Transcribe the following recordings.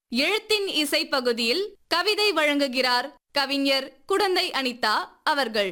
எழுத்தின் இசை பகுதியில் கவிதை வழங்குகிறார் கவிஞர் குடந்தை அனிதா அவர்கள்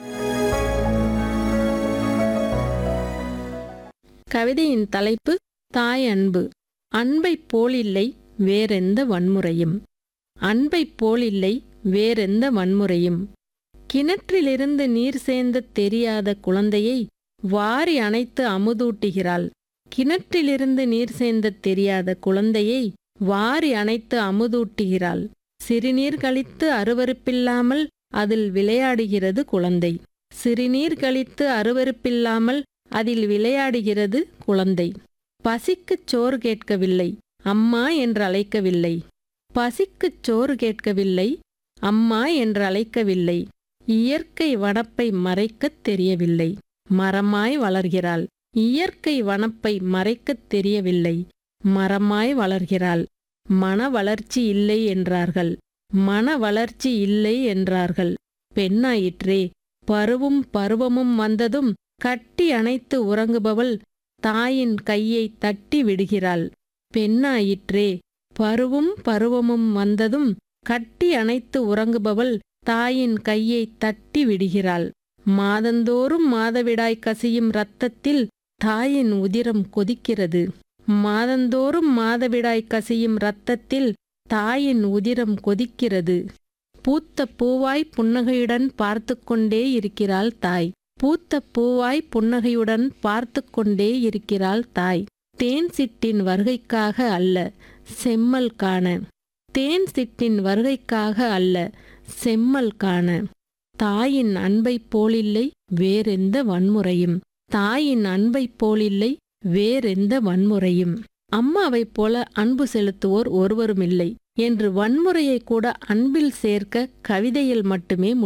கவிதையின் தலைப்பு தாய் அன்பு அன்பைப் போலில்லை வேறெந்த வன்முறையும் அன்பைப் போலில்லை வேறெந்த வன்முறையும் கிணற்றிலிருந்து நீர் சேர்ந்த தெரியாத குழந்தையை வாரி அணைத்து அமுதூட்டுகிறாள் கிணற்றிலிருந்து நீர் சேர்ந்த தெரியாத குழந்தையை வாரி அணைத்து அமுதூட்டுகிறாள் சிறுநீர் கழித்து அருவருப்பில்லாமல் அதில் விளையாடுகிறது குழந்தை சிறுநீர் கழித்து அருவருப்பில்லாமல் அதில் விளையாடுகிறது குழந்தை பசிக்குச் சோறு கேட்கவில்லை அம்மா என்று அழைக்கவில்லை பசிக்குச் சோறு கேட்கவில்லை அம்மா என்று அழைக்கவில்லை இயற்கை வனப்பை மறைக்கத் தெரியவில்லை மரமாய் வளர்கிறாள் இயற்கை வனப்பை மறைக்கத் தெரியவில்லை மரமாய் வளர்கிறாள் மன வளர்ச்சி இல்லை என்றார்கள் மன வளர்ச்சி இல்லை என்றார்கள் பெண்ணாயிற்றே பருவும் பருவமும் வந்ததும் கட்டி அணைத்து உறங்குபவள் தாயின் கையை தட்டி விடுகிறாள் பெண்ணாயிற்றே பருவும் பருவமும் வந்ததும் கட்டி அணைத்து உறங்குபவள் தாயின் கையை தட்டி விடுகிறாள் மாதந்தோறும் மாதவிடாய் கசியும் இரத்தத்தில் தாயின் உதிரம் கொதிக்கிறது மாதந்தோறும் மாதவிடாய் கசியும் இரத்தத்தில் தாயின் உதிரம் கொதிக்கிறது பூத்த பூவாய் புன்னகையுடன் பார்த்து கொண்டே இருக்கிறாள் தாய் பூத்த பூவாய் புன்னகையுடன் பார்த்து கொண்டே இருக்கிறாள் தாய் தேன் சிட்டின் வருகைக்காக அல்ல செம்மல் காண தேன் சிட்டின் வருகைக்காக அல்ல செம்மல் காண தாயின் அன்பைப் போலில்லை வேறெந்த வன்முறையும் தாயின் அன்பைப் போலில்லை வேறெந்த வன்முறையும் அம்மாவைப் போல அன்பு செலுத்துவோர் ஒருவருமில்லை என்று வன்முறையை கூட அன்பில் சேர்க்க கவிதையில் மட்டுமே